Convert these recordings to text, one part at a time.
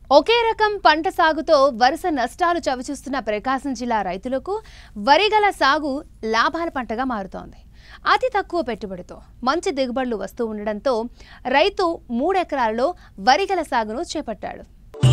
ఒకే రకం పంట సాగుతో వరుస నష్టాలు చవిచూస్తున్న ప్రకాశం జిల్లా రైతులకు వరిగల సాగు లాభాల పంటగా మారుతోంది అతి తక్కువ పెట్టుబడితో మంచి దిగుబడులు వస్తూ ఉండడంతో రైతు మూడెకరాల్లో వరిగల సాగును చేపట్టాడు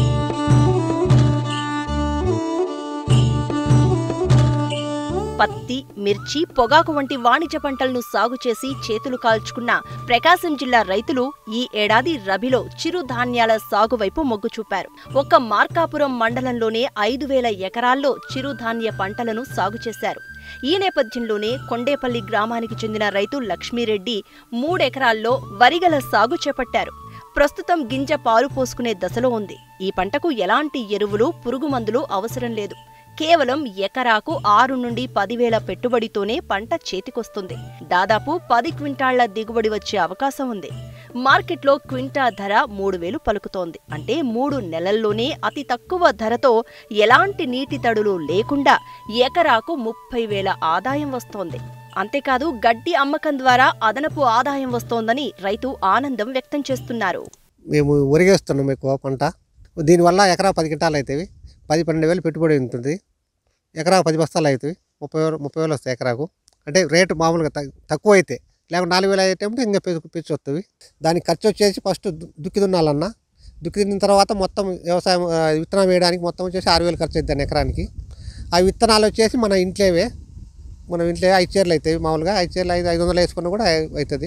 పత్తి మిర్చి పొగాకు వంటి వాణిజ్య పంటలను సాగు చేసి చేతులు కాల్చుకున్న ప్రకాశం జిల్లా రైతులు ఈ ఏడాది రబీలో చిరుధాన్యాల సాగు వైపు మొగ్గు చూపారు ఒక్క మార్కాపురం మండలంలోనే ఐదు వేల ఎకరాల్లో చిరుధాన్య పంటలను సాగు చేశారు ఈ నేపథ్యంలోనే కొండేపల్లి గ్రామానికి చెందిన రైతు లక్ష్మీరెడ్డి మూడెకరాల్లో వరిగల సాగు చేపట్టారు ప్రస్తుతం గింజ పాలు పోసుకునే దశలో ఉంది ఈ పంటకు ఎలాంటి ఎరువులు పురుగు మందులు అవసరం లేదు కేవలం ఎకరాకు ఆరు నుండి పదివేల పెట్టుబడితోనే పంట చేతికొస్తుంది దాదాపు పది క్వింటాళ్ల దిగుబడి వచ్చే అవకాశం ఉంది మార్కెట్లో క్వింటా ధర మూడు వేలు పలుకుతోంది అంటే మూడు నెలల్లోనే అతి తక్కువ ధరతో ఎలాంటి నీటి తడులు లేకుండా ఎకరాకు ముప్పై వేల ఆదాయం వస్తోంది అంతేకాదు గడ్డి అమ్మకం ద్వారా అదనపు ఆదాయం వస్తోందని రైతు ఆనందం వ్యక్తం చేస్తున్నారు మేము ఒరిగేస్తున్నాం ఎక్కువ పంట దీనివల్ల ఎకరా పది గింటాలు అవుతాయి పది పన్నెండు వేలు పెట్టుబడి ఉంటుంది ఎకరా పది బస్తాలు అవుతాయి ముప్పై వేలు ముప్పై వేలు వస్తాయి ఎకరాకు అంటే రేటు మామూలుగా తగ్- తక్కువ అయితే లేకుంటే నాలుగు వేలు అయ్యేటప్పుడు ఇంకా పెంచు పెంచు వస్తుంది దానికి ఖర్చు వచ్చేసి ఫస్ట్ దు- దుక్కి దున్నాలన్న దుక్కి దున్నిన తర్వాత మొత్తం వ్యవసాయం ఆ, విత్తనం వేయడానికి మొత్తం వచ్చేసి ఆరు వేలు ఖర్చు అవుతుంది ఎకరానికి ఆ విత్తనాలు వచ్చేసి మన ఇంట్లోవే మనం ఇంట్లో ఐదు చీరలు అవుతాయి మామూలుగా ఐదు చీరలు ఐదు ఐదు వందలు వేసుకున్నా కూడా అవుతుంది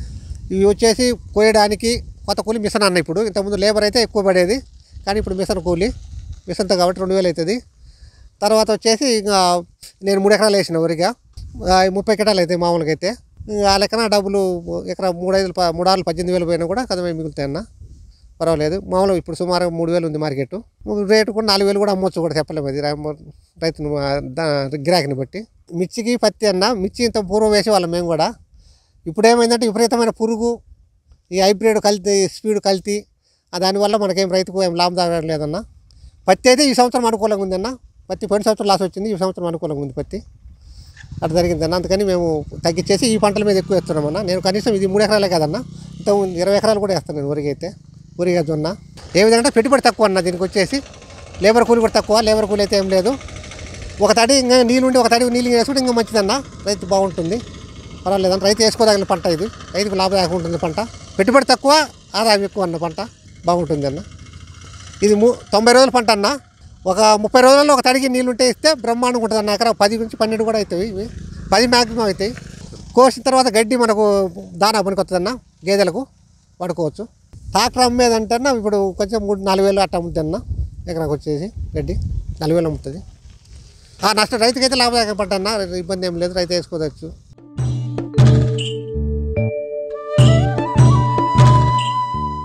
ఇవి వచ్చేసి కోయడానికి కొత్త కూలి మిషన్ అన్న ఇప్పుడు ఇంతకుముందు లేబర్ అయితే ఎక్కువ పడేది కానీ ఇప్పుడు మిషన్ కూలి మిషన్తో కాబట్టి రెండు వేలు అవుతుంది తర్వాత వచ్చేసి ఇంకా నేను మూడు ఎకరాలు వేసిన వరిగా ఆ, ముప్పై ఎకరాలు అవుతాయి మామూలుగా అయితే ఇంకా ఆ లెక్కన డబ్బులు ఎకరా మూడు ఐదు ప- మూడు ఆరు పద్దెనిమిది వేలు పోయినా కూడా కదమే మిగులుతాయి అన్న పర్వాలేదు మామూలుగా ఇప్పుడు సుమారు మూడు వేలు ఉంది మార్కెట్ రేటు కూడా నాలుగు వేలు కూడా అమ్మొచ్చు కూడా చెప్పలేము అది రా- రైతును ఆ, దా- గిరాకీని బట్టి మిర్చికి పత్తి అన్న మిర్చి ఇంత పూర్వం వేసేవాళ్ళం మేము కూడా ఇప్పుడు ఏమైందంటే విపరీతమైన పురుగు ఈ హైబ్రిడ్ కల్తీ స్పీడ్ కల్తీ ఆ దానివల్ల మనకేం రైతుకు ఏం లాభం జరగడం లేదన్న పత్తి అయితే ఈ సంవత్సరం అనుకూలంగా ఉందన్న పత్తి పోయిన సంవత్సరం లాస్ వచ్చింది ఈ సంవత్సరం అనుకూలంగా ఉంది పత్తి అట్లా జరిగిందన్న అందుకని మేము తగ్గించేసి ఈ పంటల మీద ఎక్కువ వేస్తున్నామన్న నేను కనీసం ఇది మూడు ఎకరాలే కదన్న ఇంత ఇరవై ఎకరాలు కూడా వేస్తాను నేను వరిగా అయితే వరిగా జొన్న ఏ విధంగా అంటే పెట్టుబడి తక్కువ అన్న దీనికి వచ్చేసి లేబర్ కూలి కూడా తక్కువ లేబర్ కూలి అయితే ఏం లేదు ఒక తడి ఇంకా నీళ్ళు ఉండి ఒక తడి నీళ్ళు వేసుకుంటే ఇంకా మంచిదన్న రైతు బాగుంటుంది పర్వాలేదన్న రైతు వేసుకోదగిన పంట ఇది రైతుకు లాభదాయకం ఉంటుంది పంట పెట్టుబడి తక్కువ ఆదాయం ఎక్కువ అన్న పంట బాగుంటుంది అన్న ఇది ము తొంభై రోజుల పంట అన్న ఒక ముప్పై రోజుల్లో ఒక తడికి నీళ్ళు ఉంటే ఇస్తే బ్రహ్మాండంగా ఉంటుంది అన్న ఎకరా పది నుంచి పన్నెండు కూడా అవుతాయి ఇవి పది మ్యాక్సిమం అవుతాయి కోసిన తర్వాత గడ్డి మనకు దానా పనికొస్తుందన్న గేదెలకు వాడుకోవచ్చు ట్రాక్టర్ అమ్మేదంటే అన్న ఇప్పుడు కొంచెం మూడు నాలుగు వేలు అట్ట అమ్ముద్ది అన్న ఎకరాకు వచ్చేసి గడ్డి నాలుగు వేలు అమ్ముతుంది ఆ నష్టం రైతుకైతే లాభదాయకం పంట అన్న ఇబ్బంది ఏం లేదు రైతు వేసుకోవచ్చు